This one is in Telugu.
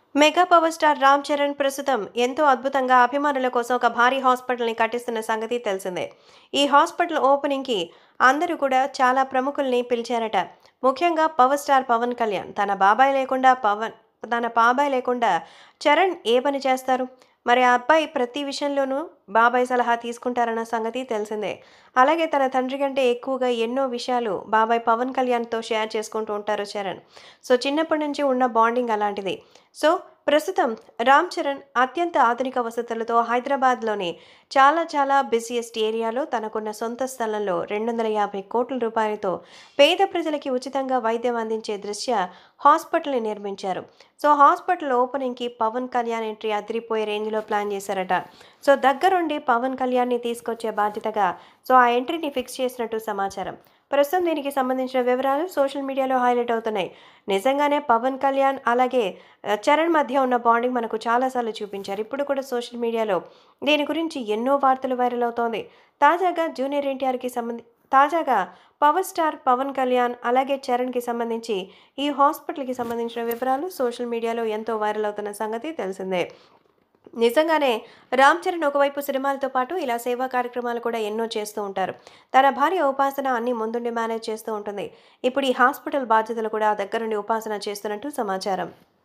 mega power star Ram Charan ప్రస్తుతం ఎంతో అద్భుతంగా అభిమానుల కోసం ఒక భారీ హాస్పిటల్ని కట్టిస్తున్న సంగతి తెలిసిందే ఈ హాస్పిటల్ ఓపెనింగ్కి అందరూ కూడా చాలా ప్రముఖుల్ని పిలిచారట ముఖ్యంగా పవర్ స్టార్ పవన్ కళ్యాణ్ తన బాబాయ్ లేకుండా పవన్ తన బాబాయ్ లేకుండా చరణ్ ఏ పని చేస్తారు మరి ఆ అబ్బాయి ప్రతి విషయంలోనూ బాబాయ్ సలహా తీసుకుంటారన్న సంగతి తెలిసిందే అలాగే తన తండ్రి కంటే ఎక్కువగా ఎన్నో విషయాలు బాబాయ్ పవన్ కళ్యాణ్తో షేర్ చేసుకుంటూ ఉంటారు చరణ్ సో చిన్నప్పటి నుంచి ఉన్న బాండింగ్ అలాంటిది సో ప్రస్తుతం రామ్ చరణ్ అత్యంత ఆధునిక వసతులతో హైదరాబాద్లోని చాలా చాలా బిజియెస్ట్ ఏరియాలో తనకున్న సొంత స్థలంలో రెండు వందల యాభై కోట్ల రూపాయలతో పేద ప్రజలకి ఉచితంగా వైద్యం అందించే దృష్ట్యా హాస్పిటల్ని నిర్మించారు సో హాస్పిటల్ ఓపెనింగ్కి పవన్ కళ్యాణ్ ఎంట్రీ అదిరిపోయే రేంజ్లో ప్లాన్ చేశారట సో దగ్గరుండి పవన్ కళ్యాణ్ని తీసుకొచ్చే బాధ్యతగా సో ఆ ఎంట్రీని ఫిక్స్ చేసినట్టు సమాచారం ప్రస్తుతం దీనికి సంబంధించిన వివరాలు సోషల్ మీడియాలో హైలైట్ అవుతున్నాయి నిజంగానే పవన్ కళ్యాణ్ అలాగే ఆ, చరణ్ మధ్య ఉన్న బాండింగ్ మనకు చాలాసార్లు చూపించారు ఇప్పుడు కూడా సోషల్ మీడియాలో దీని గురించి ఎన్నో వార్తలు వైరల్ అవుతోంది తాజాగా జూనియర్ ఎన్టీఆర్కి సంబంధి తాజాగా పవర్ స్టార్ పవన్ కళ్యాణ్ అలాగే చరణ్కి సంబంధించి ఈ హాస్పిటల్కి సంబంధించిన వివరాలు సోషల్ మీడియాలో ఎంతో వైరల్ అవుతున్న సంగతి తెలిసిందే నిజంగానే రామ్ చరణ్ ఒకవైపు సినిమాలతో పాటు ఇలా సేవా కార్యక్రమాలు కూడా ఎన్నో చేస్తూ ఉంటారు తన భార్య ఉపాసన అన్ని ముందుండి మేనేజ్ చేస్తూ ఉంటుంది ఇప్పుడు ఈ హాస్పిటల్ బాధ్యతలు కూడా దగ్గరుండి ఉపాసన చేస్తున్నట్టు సమాచారం